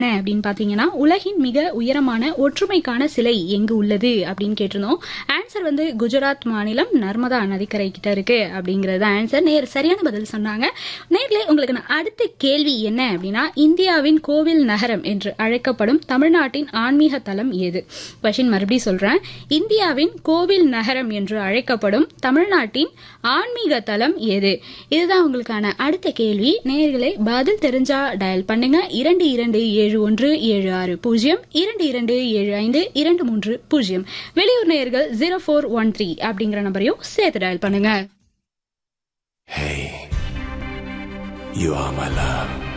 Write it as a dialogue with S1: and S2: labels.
S1: என்ன அப்படின்னு பாத்தீங்கன்னா உலகின் மிக உயரமான ஒற்றுமைக்கான சிலை எங்கு உள்ளது அப்படின்னு கேட்டிருந்தோம் ஆன்சர் வந்து குஜராத் மாநிலம் நர்மதா நதிக்கரை கிட்ட இருக்கு அப்படிங்கறது ஆன்சர் நேர் சரியான பதில் சொன்னாங்க நேர்ல உங்களுக்கு நான் அடுத்த கேள்வி என்ன அப்படின்னா இந்தியாவின் கோவில் நகரம் என்று அழைக்கப்படும் தமிழ்நாட்டின் ஆன்மீக தலம் ஏது கொஷின் மறுபடியும் சொல்றேன் இந்தியாவின் கோவில் நகரம் என்று அழைக்கப்படும் தமிழ்நாட்டின் ஆன்மீக தலம் ஏது இதுதான் உங்களுக்கான அடுத்த கேள்வி நேயர்களே பதில் தெரிஞ்சா டயல் பண்ணுங்க இரண்டு இரண்டு ஏழு ஒன்று ஏழு ஆறு பூஜ்ஜியம் இரண்டு இரண்டு ஏழு ஐந்து இரண்டு மூன்று பூஜ்ஜியம் வெளியூர் நேயர்கள் ஜீரோ ஃபோர் ஒன் த்ரீ அப்படிங்கிற நம்பரையும் சேர்த்து டயல் பண்ணுங்க
S2: Hey, you are my love.